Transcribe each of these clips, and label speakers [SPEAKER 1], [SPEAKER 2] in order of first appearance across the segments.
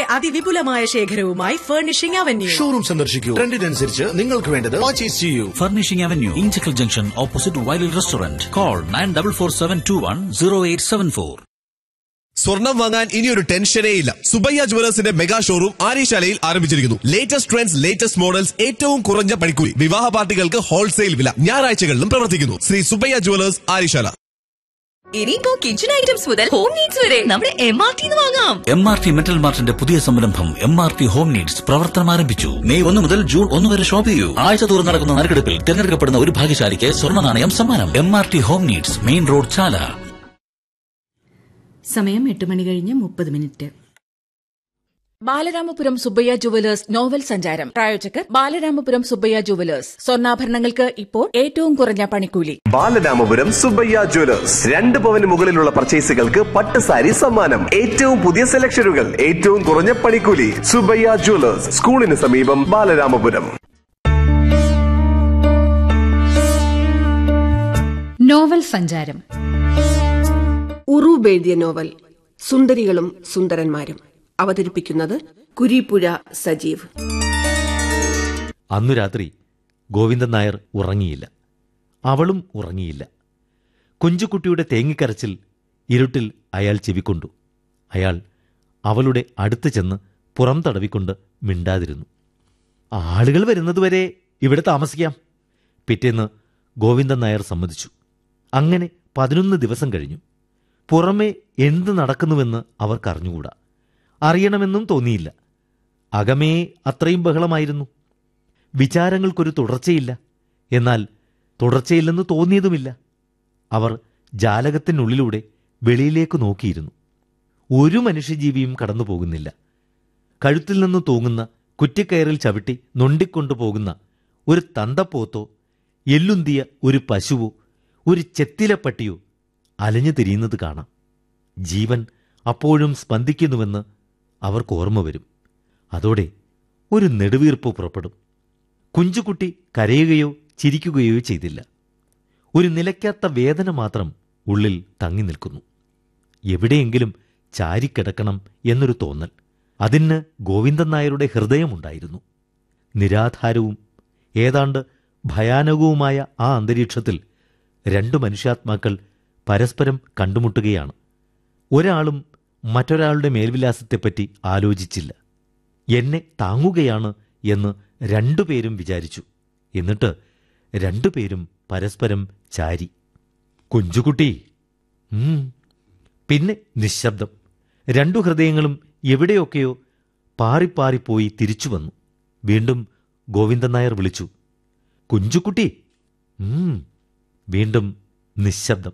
[SPEAKER 1] അതിവിപുലമായ ശേഖരവുമായി furnishing avenue
[SPEAKER 2] showroom സന്ദർശിക്കൂ ട്രെൻഡിനനുസരിച്ച് നിങ്ങൾക്ക് വേണ്ടത് പർച്ചേസ് ചെയ്യൂ
[SPEAKER 3] Furnishing Avenue, Inchicle Junction, opposite Wiley Restaurant. Call 9447210874.
[SPEAKER 4] സ്വർണം വാങ്ങാൻ ഇനി ഒരു ടെൻഷനേ ഇല്ല സുബയ്യ ജുവലേഴ്സിന്റെ മെഗാ ഷോറൂം ആര്യശാലയിൽ ആരംഭിച്ചിരിക്കുന്നു ലേറ്റസ്റ്റ് ട്രെൻഡ്സ് ലേറ്റസ്റ്റ് മോഡൽസ് ഏറ്റവും കുറഞ്ഞ പണിക്കൂലി വിവാഹ പാർട്ടികൾക്ക് ഹോൾസെയിൽ വില ഞായറാഴ്ചകളിലും പ്രവർത്തിക്കുന്നു ശ്രീ സുബയ്യ ജുവലേഴ്സ് ആര്യശാല
[SPEAKER 5] ഇനിയിപ്പോ കിച്ചൺ ഐറ്റംസ് മുതൽ ഹോം നീഡ്സ് വരെ നമ്മുടെ എം ആർ ടി വാങ്ങാം
[SPEAKER 3] എം ആർ ടി മെറ്റൽ മാർട്ടിന്റെ പുതിയ സംരംഭം M R T home needs പ്രവർത്തനം ആരംഭിച്ചു മെയ് ഒന്ന് മുതൽ ജൂൺ ഒന്ന് വരെ ഷോപ്പ് ചെയ്യൂ ആഴ്ച തോറും നടക്കുന്ന നറുക്കെടുപ്പിൽ തിരഞ്ഞെടുക്കപ്പെടുന്ന ഒരു ഭാഗ്യശാലിക്ക് സ്വർണ്ണ നാണയം സമ്മാനം M R T home needs main road Chala
[SPEAKER 6] സമയം എട്ട് മണി കഴിഞ്ഞ് മുപ്പത് minute
[SPEAKER 7] Balaramapuram Subbaiah jewellers novel സഞ്ചാരം പ്രായോജകർ ബാലരാമപുരം സുബ്ബയ്യ ജുവലേഴ്സ് സ്വർണ്ണാഭരണങ്ങൾക്ക് ഇപ്പോൾ ഏറ്റവും കുറഞ്ഞ പണിക്കൂലി
[SPEAKER 8] ബാലരാമപുരം സുബയ്യ ജ്വല്ലേഴ്സ് രണ്ട് പവന് മുകളിലുള്ള പർച്ചേസുകൾക്ക് പട്ട് സാരി സമ്മാനം ഏറ്റവും പുതിയ സെലക്ഷനുകൾ ഏറ്റവും കുറഞ്ഞ പണിക്കൂലി സുബയ്യ ജ്വല്ലേഴ്സ് സ്കൂളിന് സമീപം ബാലരാമപുരം
[SPEAKER 9] നോവൽ സഞ്ചാരം
[SPEAKER 10] ഉറൂബ് എഴുതിയ നോവൽ സുന്ദരികളും സുന്ദരന്മാരും അവതരിപ്പിക്കുന്നത് കുരീപ്പുഴ സജീവ്
[SPEAKER 11] അന്നു രാത്രി ഗോവിന്ദൻ നായർ ഉറങ്ങിയില്ല അവളും ഉറങ്ങിയില്ല കുഞ്ചുകുട്ടിയുടെ തേങ്ങിക്കരച്ചിൽ ഇരുട്ടിൽ അയാൾ ചെവിക്കൊണ്ടു അയാൾ അവളുടെ അടുത്ത് ചെന്ന് പുറം തടവിക്കൊണ്ട് മിണ്ടാതിരുന്നു ആളുകൾ വരുന്നതുവരെ ഇവിടെ താമസിക്കാം പിറ്റേന്ന് ഗോവിന്ദൻ നായർ സമ്മതിച്ചു അങ്ങനെ പതിനൊന്ന് ദിവസം കഴിഞ്ഞു പുറമെ എന്ത് നടക്കുന്നുവെന്ന് അവർക്കറിഞ്ഞുകൂടാ അറിയണമെന്നും തോന്നിയില്ല അകമേ അത്രയും ബഹളമായിരുന്നു വിചാരങ്ങൾക്കൊരു തുടർച്ചയില്ല എന്നാൽ തുടർച്ചയില്ലെന്ന് തോന്നിയതുമില്ല അവർ ജാലകത്തിനുള്ളിലൂടെ വെളിയിലേക്ക് നോക്കിയിരുന്നു ഒരു മനുഷ്യജീവിയും കടന്നു പോകുന്നില്ല കഴുത്തിൽ നിന്ന് തൂങ്ങുന്ന കുറ്റിക്കയറിൽ ചവിട്ടി നൊണ്ടിക്കൊണ്ടു പോകുന്ന ഒരു തന്തപ്പോത്തോ എല്ലുന്തിയ ഒരു പശുവോ ഒരു ചെത്തിലപ്പട്ടിയോ അലഞ്ഞു തിരിയുന്നത് കാണാം ജീവൻ അപ്പോഴും സ്പന്ദിക്കുന്നുവെന്ന് അവർക്ക് ഓർമ്മ വരും അതോടെ ഒരു നെടുവീർപ്പ് പുറപ്പെടും കുഞ്ചുകുട്ടി കരയുകയോ ചിരിക്കുകയോ ചെയ്തില്ല ഒരു നിലയ്ക്കാത്ത വേദന മാത്രം ഉള്ളിൽ തങ്ങി നിൽക്കുന്നു എവിടെയെങ്കിലും ചാരിക്കിടക്കണം എന്നൊരു തോന്നൽ അതിന് ഗോവിന്ദൻ നായരുടെ ഹൃദയമുണ്ടായിരുന്നു നിരാധാരവും ഏതാണ്ട് ഭയാനകവുമായ ആ അന്തരീക്ഷത്തിൽ രണ്ടു മനുഷ്യാത്മാക്കൾ പരസ്പരം കണ്ടുമുട്ടുകയാണ് ഒരാളും മറ്റൊരാളുടെ മേൽവിലാസത്തെപ്പറ്റി ആലോചിച്ചില്ല എന്നെ താങ്ങുകയാണ് എന്ന് രണ്ടുപേരും വിചാരിച്ചു എന്നിട്ട് രണ്ടുപേരും പരസ്പരം ചാരി കുഞ്ചുകുട്ടി ഉം. പിന്നെ നിശബ്ദം രണ്ടു ഹൃദയങ്ങളും എവിടെയൊക്കെയോ പാറിപ്പാറിപ്പോയി തിരിച്ചു വന്നു വീണ്ടും ഗോവിന്ദൻ നായർ വിളിച്ചു കുഞ്ചുകുട്ടി ഉം. വീണ്ടും നിശബ്ദം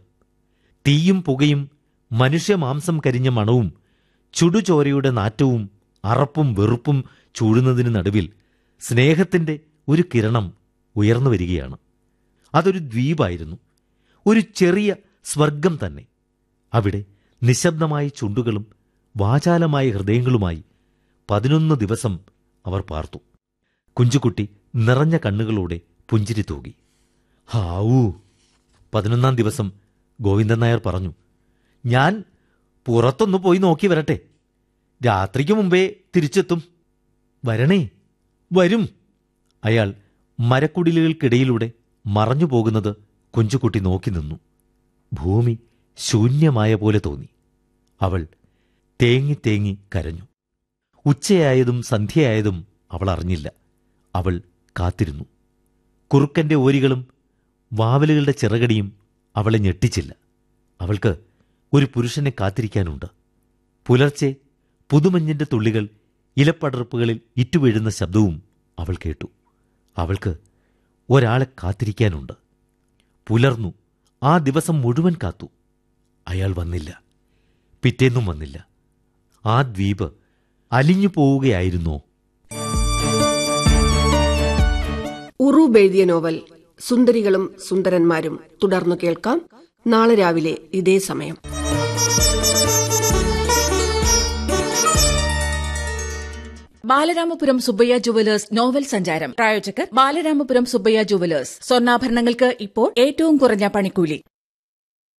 [SPEAKER 11] തീയും പുകയും മനുഷ്യമാംസം കരിഞ്ഞ മണവും ചുടുചോരയുടെ നാറ്റവും അറപ്പും വെറുപ്പും ചൂടുന്നതിന് നടുവിൽ സ്നേഹത്തിന്റെ ഒരു കിരണം ഉയർന്നു വരികയാണ് അതൊരു ദ്വീപായിരുന്നു ഒരു ചെറിയ സ്വർഗം തന്നെ അവിടെ നിശബ്ദമായ ചുണ്ടുകളും വാചാലമായ ഹൃദയങ്ങളുമായി പതിനൊന്ന് ദിവസം അവർ പാർത്തു കുഞ്ചുകുട്ടി നിറഞ്ഞ കണ്ണുകളോടെ പുഞ്ചിരി തൂകി ഹാവൂ പതിനൊന്നാം ദിവസം ഗോവിന്ദൻ നായർ പറഞ്ഞു ഞാൻ പുറത്തൊന്ന് പോയി നോക്കി വരട്ടെ രാത്രിക്ക് മുമ്പേ തിരിച്ചെത്തും വരണേ വരും അയാൾ മരക്കുടിലുകൾക്കിടയിലൂടെ മറഞ്ഞു പോകുന്നത് കുഞ്ചുകുട്ടി നോക്കി നിന്നു ഭൂമി ശൂന്യമായ പോലെ തോന്നി അവൾ തേങ്ങി തേങ്ങി കരഞ്ഞു ഉച്ചയായതും സന്ധ്യയായതും അവൾ അറിഞ്ഞില്ല അവൾ കാത്തിരുന്നു കുറുക്കന്റെ ഓരികളും വാവലുകളുടെ ചിറകടിയും അവളെ ഞെട്ടിച്ചില്ല അവൾക്ക് ഒരു പുരുഷനെ കാത്തിരിക്കാനുണ്ട് പുലർച്ചെ പുതുമഞ്ഞിന്റെ തുള്ളികൾ ഇലപ്പടർപ്പുകളിൽ ഇറ്റുവീഴുന്ന ശബ്ദവും അവൾ കേട്ടു അവൾക്ക് ഒരാളെ കാത്തിരിക്കാനുണ്ട് പുലർന്നു ആ ദിവസം മുഴുവൻ കാത്തു അയാൾ വന്നില്ല പിറ്റേന്നും വന്നില്ല ആ ദ്വീപ് അലിഞ്ഞു പോവുകയായിരുന്നോ
[SPEAKER 10] ഉറൂബ് എഴുതിയ നോവൽ സുന്ദരികളും സുന്ദരന്മാരും തുടർന്നു കേൾക്കാം നാളെ രാവിലെ ഇതേ സമയം
[SPEAKER 7] ബാലരാമപുരം സുബ്ബയ്യ ജുവലേഴ്സ് നോവൽ സഞ്ചാരം പ്രായോജകർ ബാലരാമപുരം സുബ്ബയ്യ ജുവലേഴ്സ് സ്വർണ്ണാഭരണങ്ങൾക്ക് ഇപ്പോൾ ഏറ്റവും കുറഞ്ഞ പണിക്കൂലി